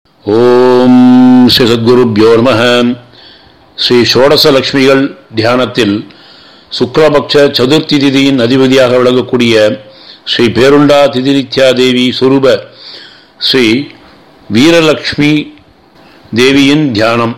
ஓம் ஸ்ரீ சத்குருப்யோ நம ஸ்ரீ ஷோடச லக்ஷ்மிகள் தியானத்தில் சுக்லபக்ஷ சதுர்த்தி திதியின் அதிபதியாக விளங்கக்கூடிய ஸ்ரீ பேருண்டா திதிரித்யா தேவி சுரூப ஸ்ரீ வீரலக்ஷ்மி தேவியின் தியானம்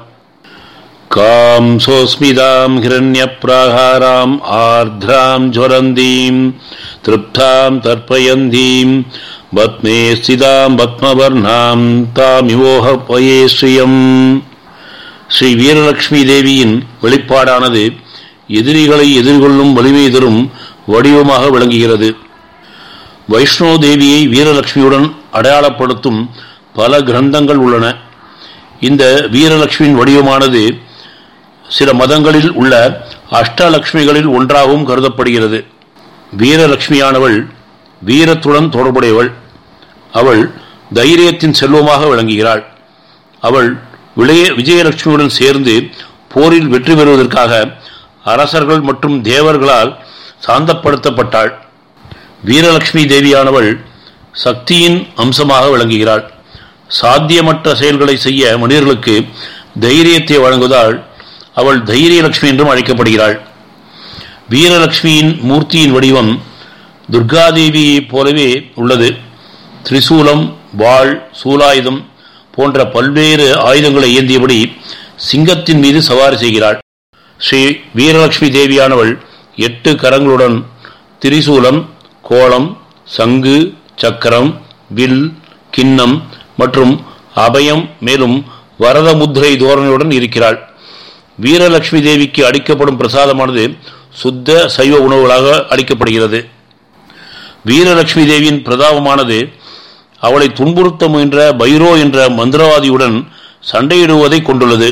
காம் சோஸ்மிதாம் ஹிரண்யப்ராகாராம் ஆர்திராம் ஜ்வலந்தீம் திருப்தாம் தர்ப்பயந்தீம் பத்மே ஸ்திதாம் பத்மவர்ணாம் தாமிவோக பயே ஸ்ரீயம் ஸ்ரீ வீரலட்சுமி தேவியின் வெளிப்பாடானது எதிரிகளை எதிர்கொள்ளும் வலிமை தரும் வடிவமாக விளங்குகிறது வைஷ்ணோ தேவியை வீரலட்சுமியுடன் அடையாளப்படுத்தும் பல கிரந்தங்கள் உள்ளன இந்த வீரலட்சுமியின் வடிவமானது சில மதங்களில் உள்ள அஷ்டலட்சுமிகளில் ஒன்றாகவும் கருதப்படுகிறது வீரலட்சுமியானவள் வீரத்துடன் தொடர்புடையவள் அவள் தைரியத்தின் செல்வமாக விளங்குகிறாள் அவள் விளைய விஜயலட்சுமியுடன் சேர்ந்து போரில் வெற்றி பெறுவதற்காக அரசர்கள் மற்றும் தேவர்களால் சாந்தப்படுத்தப்பட்டாள் வீரலட்சுமி தேவியானவள் சக்தியின் அம்சமாக விளங்குகிறாள் சாத்தியமற்ற செயல்களை செய்ய மனிதர்களுக்கு தைரியத்தை வழங்குவதால் அவள் தைரியலட்சுமி என்றும் அழைக்கப்படுகிறாள் வீரலட்சுமியின் மூர்த்தியின் வடிவம் துர்காதேவியைப் போலவே உள்ளது திரிசூலம் வாள் சூலாயுதம் போன்ற பல்வேறு ஆயுதங்களை ஏந்தியபடி சிங்கத்தின் மீது சவாரி செய்கிறாள் ஸ்ரீ வீரலட்சுமி தேவியானவள் எட்டு கரங்களுடன் திரிசூலம் கோலம் சங்கு சக்கரம் வில் கிண்ணம் மற்றும் அபயம் மேலும் வரத முத்திரை தோரணையுடன் இருக்கிறாள் வீரலட்சுமி தேவிக்கு அளிக்கப்படும் பிரசாதமானது சுத்த சைவ உணவுகளாக அளிக்கப்படுகிறது வீரலட்சுமி தேவியின் பிரதாபமானது அவளை துன்புறுத்த முயன்ற பைரோ என்ற மந்திரவாதியுடன் சண்டையிடுவதை கொண்டுள்ளது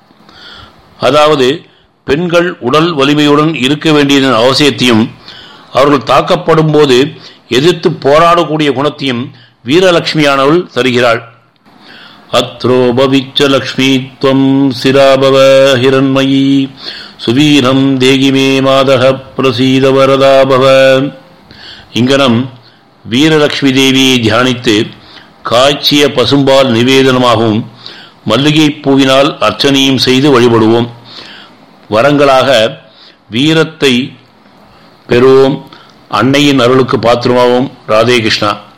அதாவது பெண்கள் உடல் வலிமையுடன் இருக்க வேண்டியதன் அவசியத்தையும் அவர்கள் தாக்கப்படும் போது எதிர்த்து போராடக்கூடிய குணத்தையும் வீரலட்சுமியானவள் தருகிறாள் அத்ரோபவிச்ச லக்ஷ்மி துவம் சிராபவ ஹிரண்மயி சுவீரம் தேகிமே மாதக பிரசீத வரதாபவ இங்கனம் வீரலட்சுமி தேவியை தியானித்து காய்ச்சிய பசும்பால் நிவேதனமாகவும் மல்லிகை பூவினால் அர்ச்சனையும் செய்து வழிபடுவோம் வரங்களாக வீரத்தை பெறுவோம் அன்னையின் அருளுக்கு பாத்திரமாவோம் ராதே கிருஷ்ணா